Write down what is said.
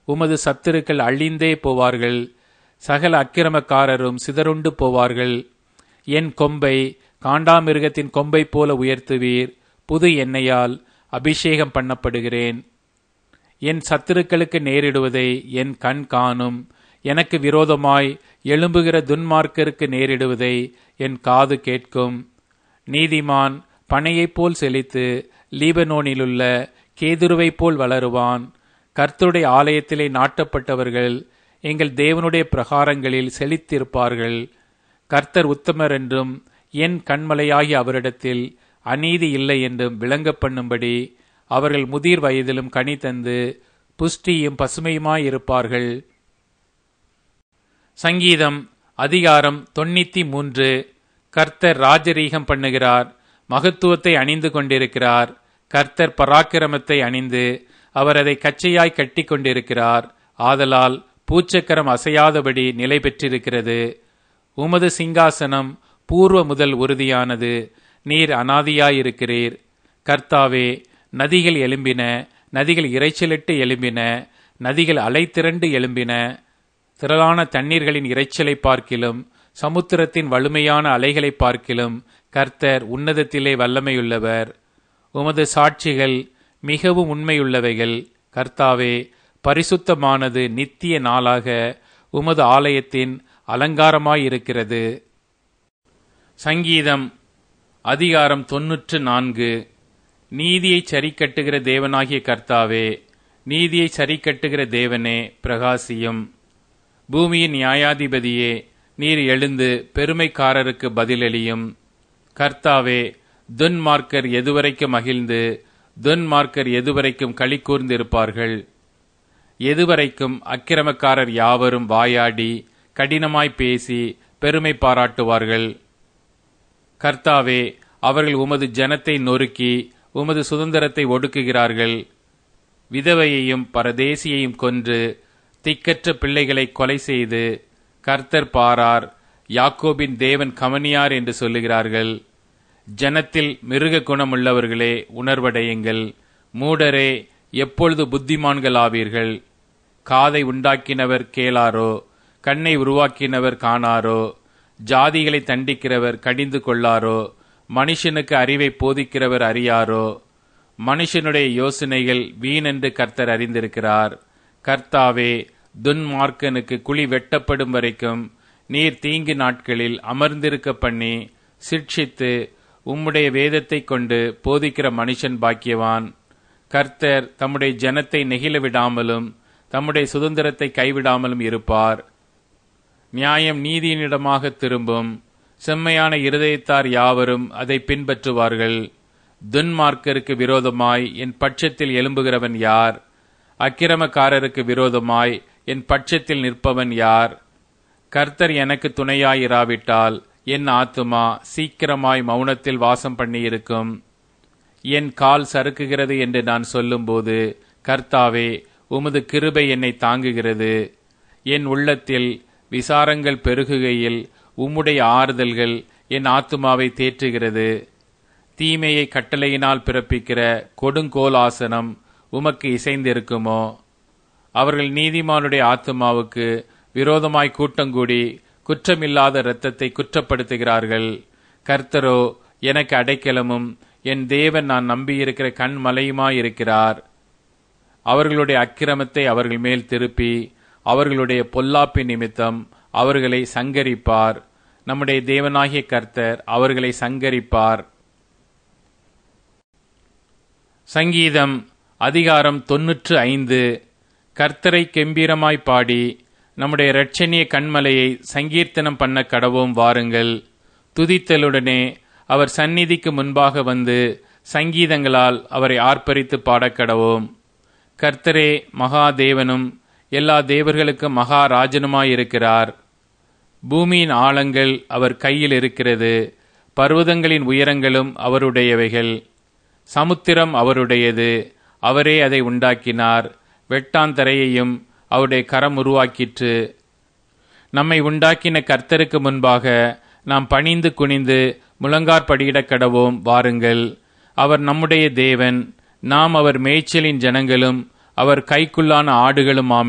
உமது சத்துருக்கள் அழிந்தே போவார்கள் சகல அக்கிரமக்காரரும் சிதறுண்டு போவார்கள் என் கொம்பை காண்டாமிருகத்தின் கொம்பை போல உயர்த்துவீர் புது எண்ணெயால் அபிஷேகம் பண்ணப்படுகிறேன் என் சத்துருக்களுக்கு நேரிடுவதை என் கண் காணும் எனக்கு விரோதமாய் எழும்புகிற துன்மார்க்கருக்கு நேரிடுவதை என் காது கேட்கும் நீதிமான் பனையைப் போல் செழித்து லீபனோனிலுள்ள கேதுருவைப் போல் வளருவான் கர்த்தருடைய ஆலயத்திலே நாட்டப்பட்டவர்கள் எங்கள் தேவனுடைய பிரகாரங்களில் செழித்திருப்பார்கள் கர்த்தர் உத்தமர் என்றும் என் கண்மலையாகி அவரிடத்தில் அநீதி இல்லை என்றும் விளங்க பண்ணும்படி அவர்கள் முதிர் வயதிலும் கனி தந்து புஷ்டியும் பசுமையுமாயிருப்பார்கள் சங்கீதம் அதிகாரம் தொண்ணூத்தி மூன்று கர்த்தர் ராஜரீகம் பண்ணுகிறார் மகத்துவத்தை அணிந்து கொண்டிருக்கிறார் கர்த்தர் பராக்கிரமத்தை அணிந்து அவர் அதை கச்சையாய் கட்டி கொண்டிருக்கிறார் ஆதலால் பூச்சக்கரம் அசையாதபடி நிலை பெற்றிருக்கிறது உமது சிங்காசனம் பூர்வ முதல் உறுதியானது நீர் அனாதியாயிருக்கிறீர் கர்த்தாவே நதிகள் எழும்பின நதிகள் இறைச்சலிட்டு எழும்பின நதிகள் அலைத்திரண்டு எழும்பின திரளான தண்ணீர்களின் இறைச்சலை பார்க்கிலும் சமுத்திரத்தின் வலிமையான அலைகளை பார்க்கிலும் கர்த்தர் உன்னதத்திலே வல்லமையுள்ளவர் உமது சாட்சிகள் மிகவும் உண்மையுள்ளவைகள் கர்த்தாவே பரிசுத்தமானது நித்திய நாளாக உமது ஆலயத்தின் அலங்காரமாயிருக்கிறது சங்கீதம் அதிகாரம் தொன்னூற்று நான்கு நீதியை சரிக்கட்டுகிற தேவனாகிய கர்த்தாவே நீதியை சரிக்கட்டுகிற தேவனே பிரகாசியும் பூமியின் நியாயாதிபதியே நீர் எழுந்து பெருமைக்காரருக்கு பதிலளியும் கர்த்தாவே துன்மார்க்கர் எதுவரைக்கும் மகிழ்ந்து துன்மார்க்கர் எதுவரைக்கும் களி கூர்ந்திருப்பார்கள் எதுவரைக்கும் அக்கிரமக்காரர் யாவரும் வாயாடி கடினமாய் பேசி பெருமை பாராட்டுவார்கள் கர்த்தாவே அவர்கள் உமது ஜனத்தை நொறுக்கி உமது சுதந்திரத்தை ஒடுக்குகிறார்கள் விதவையையும் பரதேசியையும் கொன்று திக்கற்ற பிள்ளைகளை கொலை செய்து கர்த்தர் பாரார் யாக்கோபின் தேவன் கவனியார் என்று சொல்லுகிறார்கள் ஜனத்தில் மிருக குணமுள்ளவர்களே உணர்வடையுங்கள் மூடரே எப்பொழுது புத்திமான்கள் ஆவீர்கள் காதை உண்டாக்கினவர் கேளாரோ கண்ணை உருவாக்கினவர் காணாரோ ஜாதிகளை தண்டிக்கிறவர் கடிந்து கொள்ளாரோ மனுஷனுக்கு அறிவை போதிக்கிறவர் அறியாரோ மனுஷனுடைய யோசனைகள் வீணென்று கர்த்தர் அறிந்திருக்கிறார் கர்த்தாவே துன்மார்க்கனுக்கு குழி வெட்டப்படும் வரைக்கும் நீர் தீங்கு நாட்களில் அமர்ந்திருக்க பண்ணி சிக்ஷித்து உம்முடைய வேதத்தை கொண்டு போதிக்கிற மனுஷன் பாக்கியவான் கர்த்தர் தம்முடைய ஜனத்தை நெகிழ விடாமலும் தம்முடைய சுதந்திரத்தை கைவிடாமலும் இருப்பார் நியாயம் நீதியினிடமாக திரும்பும் செம்மையான இருதயத்தார் யாவரும் அதை பின்பற்றுவார்கள் துன்மார்க்கருக்கு விரோதமாய் என் பட்சத்தில் எழும்புகிறவன் யார் அக்கிரமக்காரருக்கு விரோதமாய் என் பட்சத்தில் நிற்பவன் யார் கர்த்தர் எனக்கு துணையாயிராவிட்டால் என் ஆத்துமா சீக்கிரமாய் மௌனத்தில் வாசம் பண்ணியிருக்கும் என் கால் சறுக்குகிறது என்று நான் சொல்லும்போது கர்த்தாவே உமது கிருபை என்னை தாங்குகிறது என் உள்ளத்தில் விசாரங்கள் பெருகுகையில் உம்முடைய ஆறுதல்கள் என் ஆத்துமாவை தேற்றுகிறது தீமையை கட்டளையினால் பிறப்பிக்கிற கொடுங்கோல் ஆசனம் உமக்கு இசைந்திருக்குமோ அவர்கள் நீதிமானுடைய ஆத்துமாவுக்கு விரோதமாய் கூட்டங்கூடி குற்றமில்லாத இரத்தத்தை குற்றப்படுத்துகிறார்கள் கர்த்தரோ எனக்கு அடைக்கலமும் என் தேவன் நான் நம்பியிருக்கிற கண்மலையுமாயிருக்கிறார் அவர்களுடைய அக்கிரமத்தை அவர்கள் மேல் திருப்பி அவர்களுடைய பொல்லாப்பின் நிமித்தம் அவர்களை சங்கரிப்பார் நம்முடைய தேவனாகிய கர்த்தர் அவர்களை சங்கரிப்பார் சங்கீதம் அதிகாரம் தொன்னூற்று ஐந்து கர்த்தரை கெம்பீரமாய் பாடி நம்முடைய இரட்சணிய கண்மலையை சங்கீர்த்தனம் பண்ண கடவோம் வாருங்கள் துதித்தலுடனே அவர் சந்நிதிக்கு முன்பாக வந்து சங்கீதங்களால் அவரை ஆர்ப்பரித்து பாடக்கடவோம் கர்த்தரே மகாதேவனும் எல்லா தேவர்களுக்கும் மகாராஜனுமாயிருக்கிறார் பூமியின் ஆழங்கள் அவர் கையில் இருக்கிறது பர்வதங்களின் உயரங்களும் அவருடையவைகள் சமுத்திரம் அவருடையது அவரே அதை உண்டாக்கினார் வெட்டாந்தரையையும் அவருடைய கரம் உருவாக்கிற்று நம்மை உண்டாக்கின கர்த்தருக்கு முன்பாக நாம் பணிந்து குனிந்து முழங்கார்படியிடக் கடவோம் வாருங்கள் அவர் நம்முடைய தேவன் நாம் அவர் மேய்ச்சலின் ஜனங்களும் அவர் கைக்குள்ளான ஆடுகளும்